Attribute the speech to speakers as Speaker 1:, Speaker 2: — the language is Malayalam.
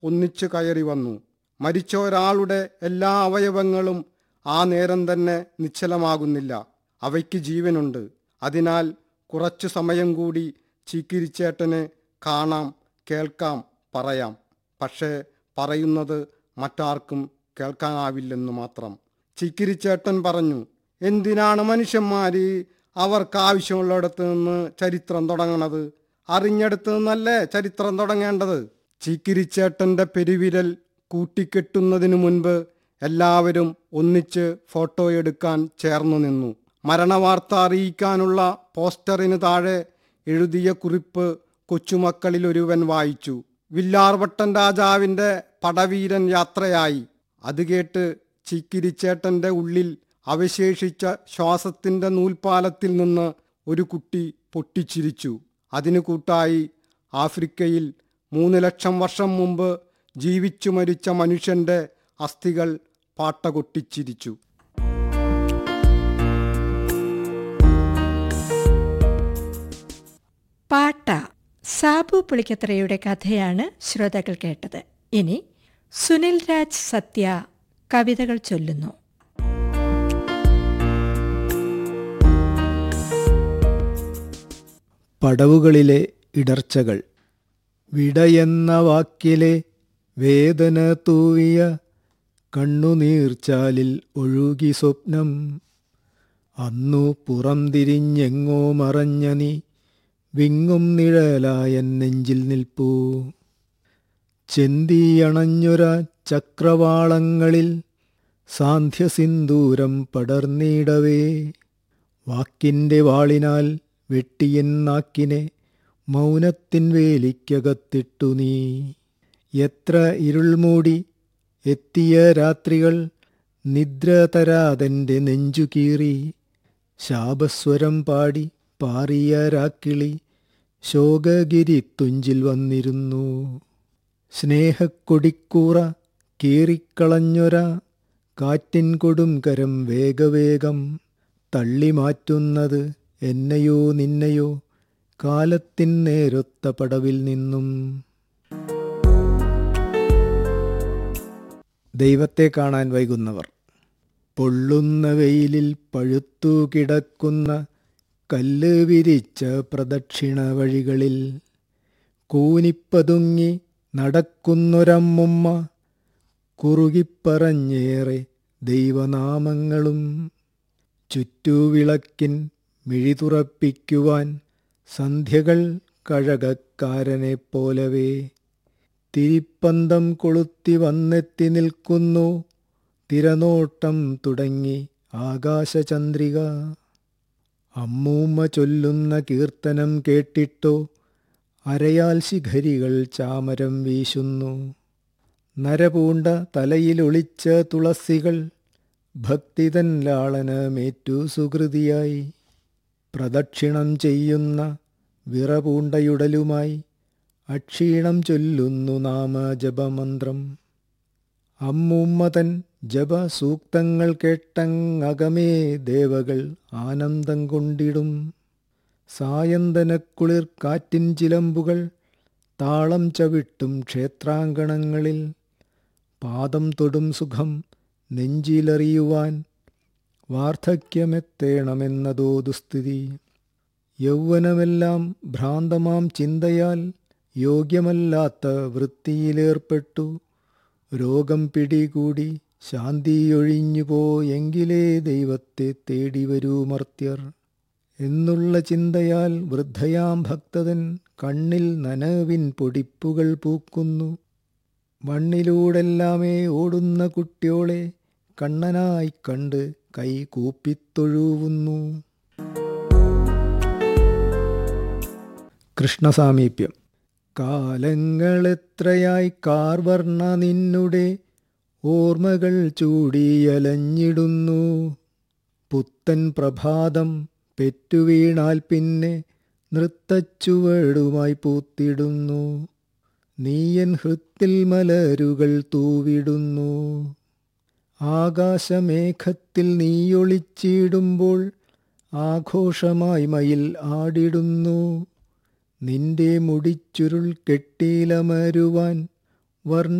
Speaker 1: ഒന്നിച്ചു കയറി വന്നു മരിച്ച ഒരാളുടെ എല്ലാ അവയവങ്ങളും ആ നേരം തന്നെ നിശ്ചലമാകുന്നില്ല അവയ്ക്ക് ജീവനുണ്ട് അതിനാൽ കുറച്ചു സമയം കൂടി ചീക്കിരിച്ചേട്ടന് കാണാം കേൾക്കാം പറയാം പക്ഷേ പറയുന്നത് മറ്റാർക്കും കേൾക്കാനാവില്ലെന്നു മാത്രം ചീക്കിരിച്ചേട്ടൻ പറഞ്ഞു എന്തിനാണ് മനുഷ്യന്മാര് അവർക്ക് ആവശ്യമുള്ളിടത്ത് നിന്ന് ചരിത്രം തുടങ്ങണത് അറിഞ്ഞെടുത്ത് നിന്നല്ലേ ചരിത്രം തുടങ്ങേണ്ടത് ചീക്കിരിച്ചേട്ടന്റെ പെരുവിരൽ കൂട്ടിക്കെട്ടുന്നതിനു മുൻപ് എല്ലാവരും ഒന്നിച്ച് ഫോട്ടോ എടുക്കാൻ ചേർന്നു നിന്നു മരണവാർത്ത അറിയിക്കാനുള്ള പോസ്റ്ററിന് താഴെ എഴുതിയ കുറിപ്പ് കൊച്ചുമക്കളിൽ ഒരുവൻ വായിച്ചു വില്ലാർവട്ടൻ രാജാവിന്റെ പടവീരൻ യാത്രയായി അത് കേട്ട് ചീക്കിരിച്ചേട്ടന്റെ ഉള്ളിൽ അവശേഷിച്ച ശ്വാസത്തിന്റെ നൂൽപാലത്തിൽ നിന്ന് ഒരു കുട്ടി പൊട്ടിച്ചിരിച്ചു അതിനു കൂട്ടായി ആഫ്രിക്കയിൽ മൂന്ന് ലക്ഷം വർഷം മുമ്പ് ജീവിച്ചു മരിച്ച മനുഷ്യന്റെ അസ്ഥികൾ പാട്ട കൊട്ടിച്ചിരിച്ചു
Speaker 2: പാട്ട സാബു പുളിക്കത്രയുടെ കഥയാണ് ശ്രോതാക്കൾ കേട്ടത് ഇനി സുനിൽ രാജ് സത്യ കവിതകൾ ചൊല്ലുന്നു
Speaker 3: പടവുകളിലെ ഇടർച്ചകൾ വിടയെന്ന വാക്കിലെ വേദന തൂവിയ കണ്ണുനീർച്ചാലിൽ ഒഴുകി സ്വപ്നം അന്നു പുറംതിരിഞ്ഞെങ്ങോ മറഞ്ഞ നീ വിങ്ങും നിഴലായ നെഞ്ചിൽ നിൽപ്പൂ ചെന്തിയണഞ്ഞൊര ചക്രവാളങ്ങളിൽ സാന്ധ്യസിന്ദൂരം പടർന്നിടവേ വാക്കിൻ്റെ വാളിനാൽ വെട്ടിയൻ നാക്കിനെ മൗനത്തിൻ വേലിക്കകത്തിട്ടു നീ എത്ര ഇരുൾമൂടി എത്തിയ രാത്രികൾ നിദ്ര തരാതെൻ്റെ നെഞ്ചു കീറി ശാപസ്വരം പാടി പാറിയ രാക്കിളി ശോകഗിരി തുഞ്ചിൽ വന്നിരുന്നു സ്നേഹക്കൊടിക്കൂറ കീറിക്കളഞ്ഞൊര കാറ്റിൻ കൊടും കരം വേഗവേഗം തള്ളിമാറ്റുന്നത് എന്നെയോ നിന്നെയോ കാലത്തിൻ നേരൊത്ത പടവിൽ നിന്നും ദൈവത്തെ കാണാൻ വൈകുന്നവർ പൊള്ളുന്ന വെയിലിൽ പഴുത്തു കിടക്കുന്ന കല്ല് വിരിച്ച പ്രദക്ഷിണ വഴികളിൽ കൂനിപ്പതുങ്ങി നടക്കുന്നൊരമ്മുമ്മ കുറുകിപ്പറഞ്ഞേറെ ദൈവനാമങ്ങളും ചുറ്റുവിളക്കിൻ മിഴി തുറപ്പിക്കുവാൻ സന്ധ്യകൾ കഴകക്കാരനെ പോലവേ തിരിപ്പന്തം കൊളുത്തി വന്നെത്തി നിൽക്കുന്നു തിരനോട്ടം തുടങ്ങി ആകാശചന്ദ്രിക അമ്മൂമ്മ ചൊല്ലുന്ന കീർത്തനം കേട്ടിട്ടോ അരയാൽ ശിഖരികൾ ചാമരം വീശുന്നു നരപൂണ്ട തലയിലൊളിച്ച തുളസികൾ ഭക്തിതൻ ലാളനമേറ്റു സുഹൃതിയായി പ്രദക്ഷിണം ചെയ്യുന്ന വിറപൂണ്ടയുടലുമായി അക്ഷീണം ചൊല്ലുന്നു നാമജപമന്ത്രം അമ്മൂമ്മതൻ ജപസൂക്തങ്ങൾ കേട്ടങ്ങകമേ ദേവകൾ ആനന്ദം കൊണ്ടിടും സായന്തനക്കുളിർ കാറ്റിൻ ചിലമ്പുകൾ താളം ചവിട്ടും ക്ഷേത്രാങ്കണങ്ങളിൽ പാദം തൊടും സുഖം നെഞ്ചിലറിയുവാൻ വാർദ്ധക്യമെത്തേണമെന്നതോ ദുസ്ഥിതി യൗവനമെല്ലാം ഭ്രാന്തമാം ചിന്തയാൽ യോഗ്യമല്ലാത്ത വൃത്തിയിലേർപ്പെട്ടു രോഗം പിടികൂടി ശാന്തിയൊഴിഞ്ഞുപോയെങ്കിലേ ദൈവത്തെ തേടി വരൂ മർത്യർ എന്നുള്ള ചിന്തയാൽ വൃദ്ധയാം ഭക്തതൻ കണ്ണിൽ നനവിൻ പൊടിപ്പുകൾ പൂക്കുന്നു മണ്ണിലൂടെല്ലാമേ ഓടുന്ന കുട്ടിയോളെ കണ്ണനായി കണ്ട് കൈ കൂപ്പിത്തൊഴുവുന്നു കൃഷ്ണസാമീപ്യം കാലങ്ങളെത്രയായി കാർവർണ്ണ നിന്നുടെ ഓർമ്മകൾ ചൂടിയലഞ്ഞിടുന്നു പുത്തൻ പ്രഭാതം പെറ്റുവീണാൽ പിന്നെ നൃത്തച്ചുവടുമായി പൂത്തിടുന്നു നീയൻ ഹൃത്തിൽ മലരുകൾ തൂവിടുന്നു ആകാശമേഘത്തിൽ നീയൊളിച്ചിടുമ്പോൾ ആഘോഷമായി മയിൽ ആടിടുന്നു നിന്റെ മുടിച്ചുരുൾ കെട്ടിയിലമരുവാൻ വർണ്ണ